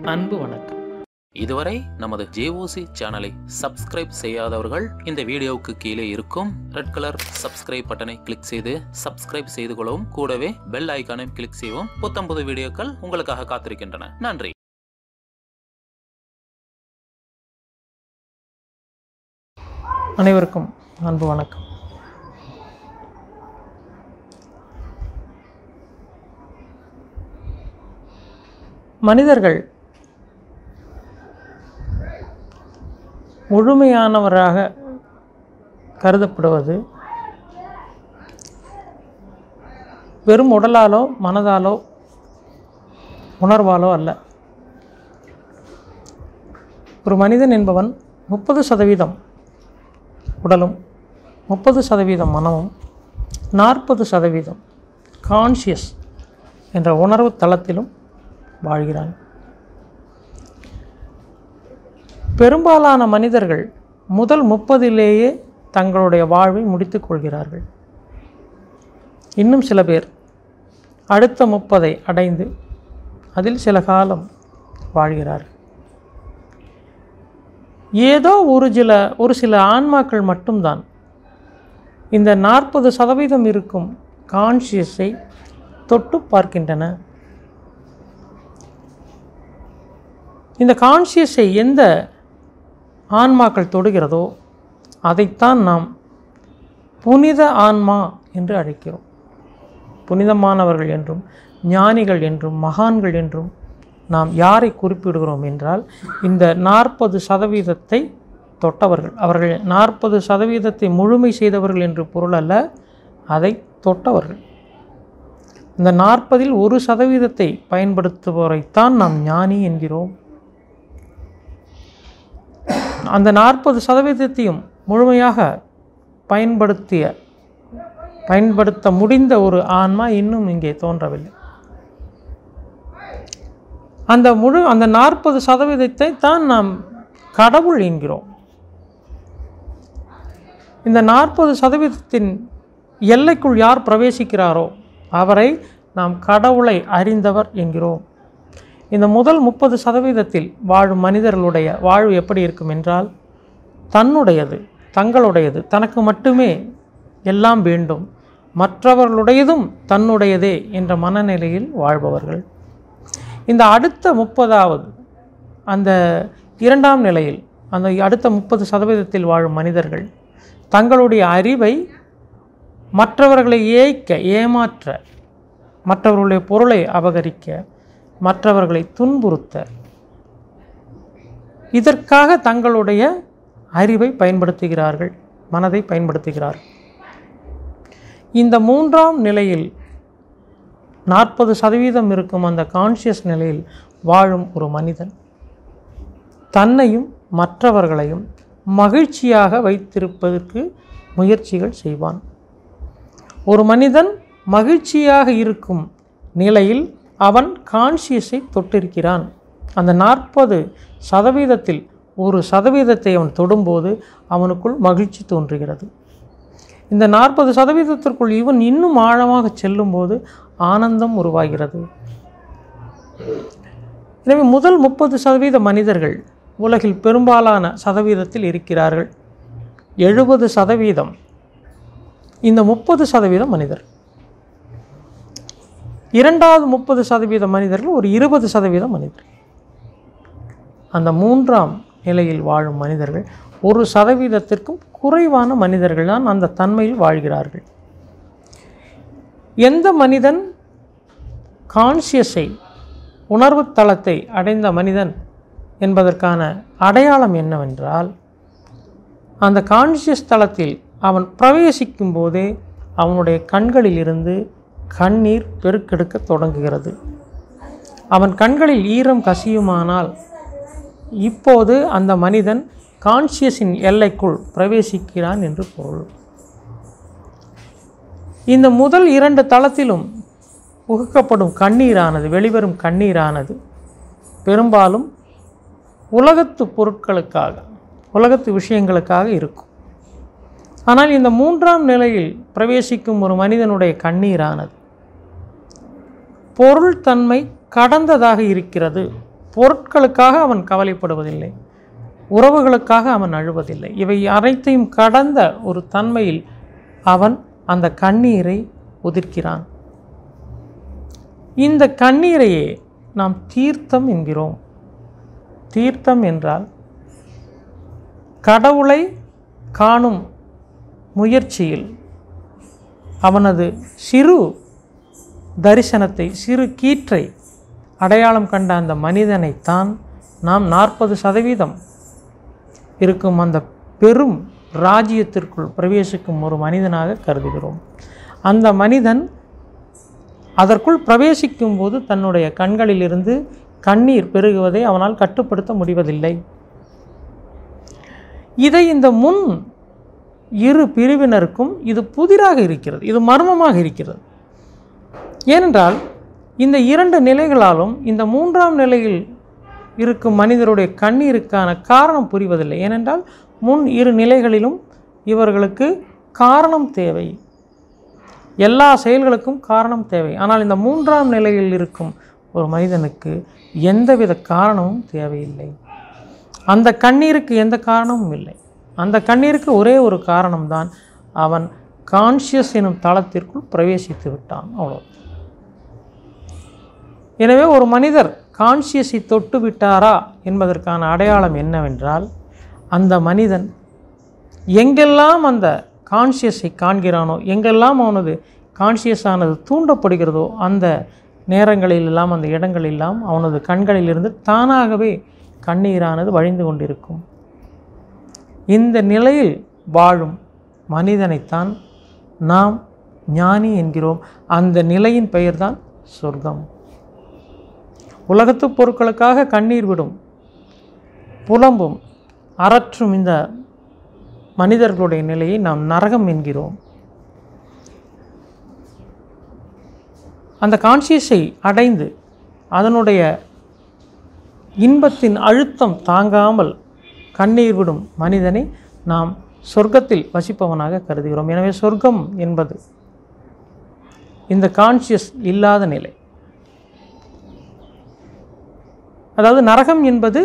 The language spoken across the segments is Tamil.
அன்பு வணக்கம் இதுவரை நமது ஜேஓசி சேனலை சப்ஸ்கிரைப் செய்யாதவர்கள் இந்த வீடியோவுக்கு கீழே இருக்கும் ரெட் கலர் சப்ஸ்கிரைப் பட்டனை கிளிக் செய்து சப்ஸ்கிரைப் செய்து கொள்ளவும் கூடவே பெல் ஐக்கானையும் கிளிக் செய்யவும் புத்தம்புது வீடியோக்கள் உங்களுக்காக காத்திருக்கின்றன நன்றி அனைவருக்கும் அன்பு வணக்கம் மனிதர்கள் முழுமையானவராக கருதப்படுவது வெறும் உடலாலோ மனதாலோ உணர்வாலோ அல்ல ஒரு மனிதன் என்பவன் முப்பது சதவீதம் உடலும் முப்பது சதவீதம் மனமும் நாற்பது சதவீதம் கான்ஷியஸ் என்ற உணர்வு தளத்திலும் வாழ்கிறான் பெரும்பாலான மனிதர்கள் முதல் முப்பதிலேயே தங்களுடைய வாழ்வை முடித்துக் கொள்கிறார்கள் இன்னும் சில பேர் அடுத்த முப்பதை அடைந்து அதில் சில காலம் வாழ்கிறார்கள் ஏதோ ஒரு சில ஒரு சில ஆன்மாக்கள் மட்டும்தான் இந்த நாற்பது சதவீதம் இருக்கும் கான்ஷியஸை தொட்டு பார்க்கின்றன இந்த கான்ஷியஸை எந்த ஆன்மாக்கள் தொடுகிறதோ அதைத்தான் நாம் புனித ஆன்மா என்று அழைக்கிறோம் புனிதமானவர்கள் என்றும் ஞானிகள் என்றும் மகான்கள் என்றும் நாம் யாரை குறிப்பிடுகிறோம் என்றால் இந்த நாற்பது சதவீதத்தை தொட்டவர்கள் அவர்கள் நாற்பது சதவீதத்தை முழுமை செய்தவர்கள் என்று பொருள் அல்ல அதை தொட்டவர்கள் இந்த நாற்பதில் ஒரு சதவீதத்தை பயன்படுத்துபவரைத்தான் நாம் ஞானி என்கிறோம் அந்த நாற்பது சதவீதத்தையும் முழுமையாக பயன்படுத்திய பயன்படுத்த முடிந்த ஒரு ஆன்மா இன்னும் இங்கே தோன்றவில்லை அந்த முழு அந்த நாற்பது சதவீதத்தை தான் நாம் கடவுள் என்கிறோம் இந்த நாற்பது சதவீதத்தின் எல்லைக்குள் யார் பிரவேசிக்கிறாரோ அவரை நாம் கடவுளை அறிந்தவர் என்கிறோம் இந்த முதல் முப்பது சதவீதத்தில் வாழும் மனிதர்களுடைய வாழ்வு எப்படி இருக்கும் என்றால் தன்னுடையது தங்களுடையது தனக்கு மட்டுமே எல்லாம் வேண்டும் மற்றவர்களுடையதும் தன்னுடையதே என்ற மனநிலையில் வாழ்பவர்கள் இந்த அடுத்த முப்பதாவது அந்த இரண்டாம் நிலையில் அந்த அடுத்த முப்பது சதவீதத்தில் வாழும் மனிதர்கள் தங்களுடைய அறிவை மற்றவர்களை ஏய்க்க ஏமாற்ற மற்றவர்களுடைய பொருளை அபகரிக்க மற்றவர்களை துன்புறுத்த இதற்காக தங்களுடைய அறிவை பயன்படுத்துகிறார்கள் மனதை பயன்படுத்துகிறார்கள் இந்த மூன்றாம் நிலையில் நாற்பது சதவீதம் இருக்கும் அந்த கான்ஷியஸ் நிலையில் வாழும் ஒரு மனிதன் தன்னையும் மற்றவர்களையும் மகிழ்ச்சியாக வைத்திருப்பதற்கு முயற்சிகள் செய்வான் ஒரு மனிதன் மகிழ்ச்சியாக இருக்கும் நிலையில் அவன் கான்ஷியஸை தொட்டிருக்கிறான் அந்த நாற்பது சதவீதத்தில் ஒரு சதவீதத்தை அவன் தொடும்போது அவனுக்குள் மகிழ்ச்சி தோன்றுகிறது இந்த நாற்பது சதவீதத்திற்குள் இவன் இன்னும் ஆழமாக செல்லும்போது ஆனந்தம் உருவாகிறது எனவே முதல் முப்பது சதவீத மனிதர்கள் உலகில் பெரும்பாலான சதவீதத்தில் இருக்கிறார்கள் எழுபது சதவீதம் இந்த முப்பது சதவீதம் மனிதர் இரண்டாவது முப்பது சதவீத மனிதர்கள் ஒரு இருபது சதவீதம் மனிதர் அந்த மூன்றாம் நிலையில் வாழும் மனிதர்கள் ஒரு சதவீதத்திற்கும் குறைவான மனிதர்கள் தான் அந்த தன்மையில் வாழ்கிறார்கள் எந்த மனிதன் கான்சியஸை உணர்வு தளத்தை அடைந்த மனிதன் என்பதற்கான அடையாளம் என்னவென்றால் அந்த கான்சியஸ் தளத்தில் அவன் பிரவேசிக்கும் போதே அவனுடைய கண்களிலிருந்து கண்ணீர் பெருக்கெடுக்க தொடங்குகிறது அவன் கண்களில் ஈரம் கசியுமானால் இப்போது அந்த மனிதன் கான்சியஸின் எல்லைக்குள் பிரவேசிக்கிறான் என்று பொருள் இந்த முதல் இரண்டு தளத்திலும் உகுக்கப்படும் கண்ணீரானது வெளிவரும் கண்ணீரானது பெரும்பாலும் உலகத்து பொருட்களுக்காக உலகத்து விஷயங்களுக்காக இருக்கும் ஆனால் இந்த மூன்றாம் நிலையில் பிரவேசிக்கும் ஒரு மனிதனுடைய கண்ணீரானது பொருள் தன்மை கடந்ததாக இருக்கிறது பொருட்களுக்காக அவன் கவலைப்படுவதில்லை உறவுகளுக்காக அவன் அழுவதில்லை இவை அனைத்தையும் கடந்த ஒரு தன்மையில் அவன் அந்த கண்ணீரை உதிர்க்கிறான் இந்த கண்ணீரையே நாம் தீர்த்தம் என்கிறோம் தீர்த்தம் என்றால் கடவுளை காணும் முயற்சியில் அவனது சிறு தரிசனத்தை சிறு கீற்றை அடையாளம் கண்ட அந்த மனிதனைத்தான் நாம் நாற்பது சதவீதம் இருக்கும் அந்த பெரும் ராஜ்யத்திற்குள் பிரவேசிக்கும் ஒரு மனிதனாக கருதுகிறோம் அந்த மனிதன் அதற்குள் பிரவேசிக்கும் போது தன்னுடைய கண்களிலிருந்து கண்ணீர் பெருகுவதை அவனால் கட்டுப்படுத்த முடிவதில்லை இதை இந்த முன் இரு பிரிவினருக்கும் இது புதிராக இருக்கிறது இது மர்மமாக இருக்கிறது ஏனென்றால் இந்த இரண்டு நிலைகளாலும் இந்த மூன்றாம் நிலையில் இருக்கும் மனிதருடைய கண்ணீருக்கான காரணம் புரிவதில்லை ஏனென்றால் முன் இரு நிலைகளிலும் இவர்களுக்கு காரணம் தேவை எல்லா செயல்களுக்கும் காரணம் தேவை ஆனால் இந்த மூன்றாம் நிலையில் இருக்கும் ஒரு மனிதனுக்கு எந்தவித காரணமும் தேவையில்லை அந்த கண்ணீருக்கு எந்த காரணமும் இல்லை அந்த கண்ணீருக்கு ஒரே ஒரு காரணம்தான் அவன் கான்ஷியஸ் எனும் தளத்திற்குள் பிரவேசித்து விட்டான் அவ்வளோ எனவே ஒரு மனிதர் கான்ஷியஸை தொட்டு விட்டாரா என்பதற்கான அடையாளம் என்னவென்றால் அந்த மனிதன் எங்கெல்லாம் அந்த கான்ஷியஸை காண்கிறானோ எங்கெல்லாம் அவனது கான்ஷியஸ் ஆனது தூண்டப்படுகிறதோ அந்த நேரங்களிலெல்லாம் அந்த இடங்களெல்லாம் அவனது கண்களிலிருந்து தானாகவே கண்ணீரானது வழிந்து கொண்டிருக்கும் இந்த நிலையில் வாழும் மனிதனைத்தான் நாம் ஞானி என்கிறோம் அந்த நிலையின் பெயர்தான் சொர்க்கம் உலகத்து பொருட்களுக்காக கண்ணீர் விடும் புலம்பும் அரற்றும் இந்த மனிதர்களுடைய நிலையை நாம் நரகம் என்கிறோம் அந்த கான்சியஸை அடைந்து அதனுடைய இன்பத்தின் அழுத்தம் தாங்காமல் கண்ணீர் விடும் மனிதனை நாம் சொர்க்கத்தில் வசிப்பவனாக கருதுகிறோம் எனவே சொர்க்கம் என்பது இந்த கான்சியஸ் இல்லாத நிலை அதாவது நரகம் என்பது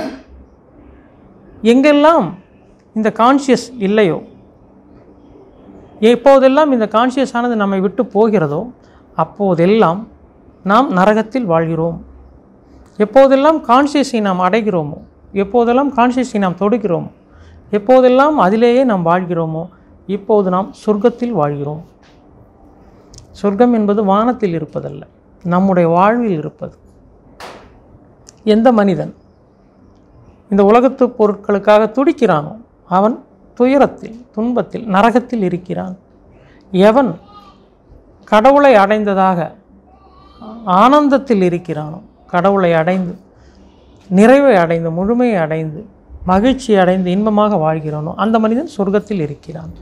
எங்கெல்லாம் இந்த கான்ஷியஸ் இல்லையோ எப்போதெல்லாம் இந்த கான்ஷியஸ் ஆனது நம்மை விட்டு போகிறதோ அப்போதெல்லாம் நாம் நரகத்தில் வாழ்கிறோம் எப்போதெல்லாம் கான்ஷியஸை நாம் அடைகிறோமோ எப்போதெல்லாம் கான்ஷியஸை நாம் தொடுகிறோமோ எப்போதெல்லாம் அதிலேயே நாம் வாழ்கிறோமோ இப்போது நாம் சொர்க்கத்தில் வாழ்கிறோம் சொர்க்கம் என்பது வானத்தில் இருப்பதல்ல நம்முடைய வாழ்வில் இருப்பது எந்த மனிதன் இந்த உலகத்து பொருட்களுக்காக துடிக்கிறானோ அவன் துயரத்தில் துன்பத்தில் நரகத்தில் இருக்கிறான் எவன் கடவுளை அடைந்ததாக ஆனந்தத்தில் இருக்கிறானோ கடவுளை அடைந்து நிறைவை அடைந்து முழுமையை அடைந்து மகிழ்ச்சி அடைந்து இன்பமாக வாழ்கிறானோ அந்த மனிதன் சொர்க்கத்தில் இருக்கிறான்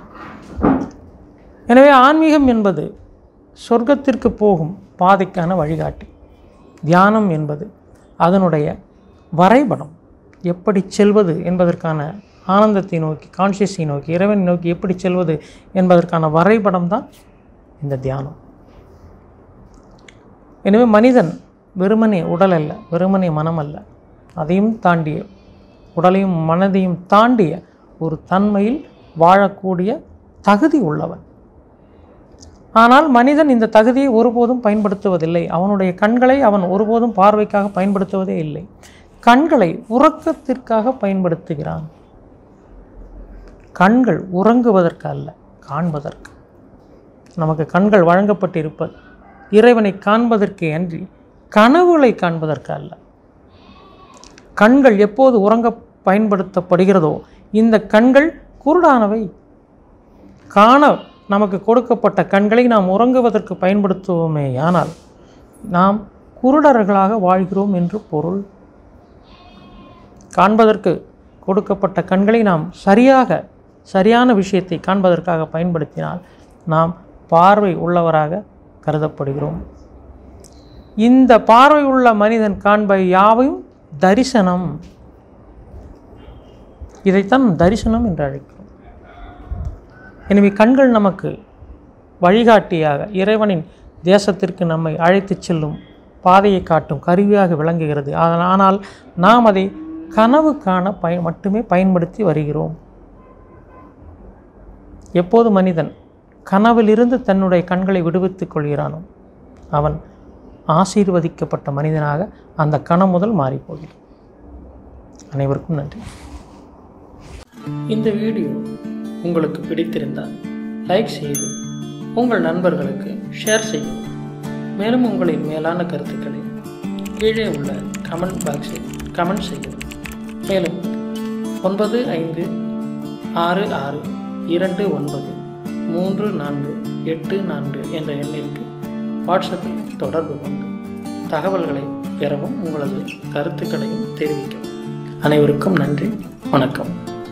எனவே ஆன்மீகம் என்பது சொர்க்கத்திற்கு போகும் பாதைக்கான வழிகாட்டி தியானம் என்பது அதனுடைய வரைபடம் எப்படி செல்வது என்பதற்கான ஆனந்தத்தை நோக்கி கான்ஷியஸை நோக்கி இறைவனை நோக்கி எப்படி செல்வது என்பதற்கான வரைபடம் தான் இந்த தியானம் எனவே மனிதன் வெறுமனே உடல் அல்ல வெறுமனே மனம் அல்ல அதையும் தாண்டிய உடலையும் மனதையும் தாண்டிய ஒரு தன்மையில் வாழக்கூடிய தகுதி உள்ளவன் ஆனால் மனிதன் இந்த தகுதியை ஒருபோதும் பயன்படுத்துவதில்லை அவனுடைய கண்களை அவன் ஒருபோதும் பார்வைக்காக பயன்படுத்துவதே இல்லை கண்களை உறக்கத்திற்காக பயன்படுத்துகிறான் கண்கள் உறங்குவதற்கு அல்ல காண்பதற்கு நமக்கு கண்கள் வழங்கப்பட்டிருப்பது இறைவனை காண்பதற்கு அன்றி கனவுகளை காண்பதற்கு அல்ல கண்கள் எப்போது உறங்க பயன்படுத்தப்படுகிறதோ இந்த கண்கள் குருடானவை காண நமக்கு கொடுக்கப்பட்ட கண்களை நாம் உறங்குவதற்கு பயன்படுத்துவோமே ஆனால் நாம் குருடர்களாக வாழ்கிறோம் என்று பொருள் காண்பதற்கு கொடுக்கப்பட்ட கண்களை நாம் சரியாக சரியான விஷயத்தை காண்பதற்காக பயன்படுத்தினால் நாம் பார்வை உள்ளவராக கருதப்படுகிறோம் இந்த பார்வை உள்ள மனிதன் காண்பை யாவையும் தரிசனம் இதைத்தான் தரிசனம் என்று அழைக்கிறோம் எனவே கண்கள் நமக்கு வழிகாட்டியாக இறைவனின் தேசத்திற்கு நம்மை அழைத்துச் செல்லும் பாதையை காட்டும் கருவியாக விளங்குகிறது அதனால் ஆனால் நாம் அதை கனவு காண பய மட்டுமே பயன்படுத்தி வருகிறோம் எப்போது மனிதன் கனவிலிருந்து தன்னுடைய கண்களை விடுவித்துக் கொள்கிறானோ அவன் ஆசீர்வதிக்கப்பட்ட மனிதனாக அந்த கணம் முதல் மாறிப்போகிறான் அனைவருக்கும் நன்றி இந்த வீடியோ உங்களுக்கு பிடித்திருந்தால் லைக் செய்து உங்கள் நண்பர்களுக்கு ஷேர் செய்யவும் மேலும் உங்களின் மேலான கருத்துக்களை கீழே உள்ள கமெண்ட் பாக்ஸில் கமெண்ட் செய்யவும் மேலும் ஒன்பது ஐந்து ஆறு ஆறு இரண்டு ஒன்பது மூன்று நான்கு எட்டு நான்கு என்ற எண்ணிற்கு வாட்ஸ்அப்பில் தொடர்பு கொண்டு தகவல்களை பெறவும் உங்களது கருத்துக்களையும் தெரிவிக்கவும் அனைவருக்கும் நன்றி வணக்கம்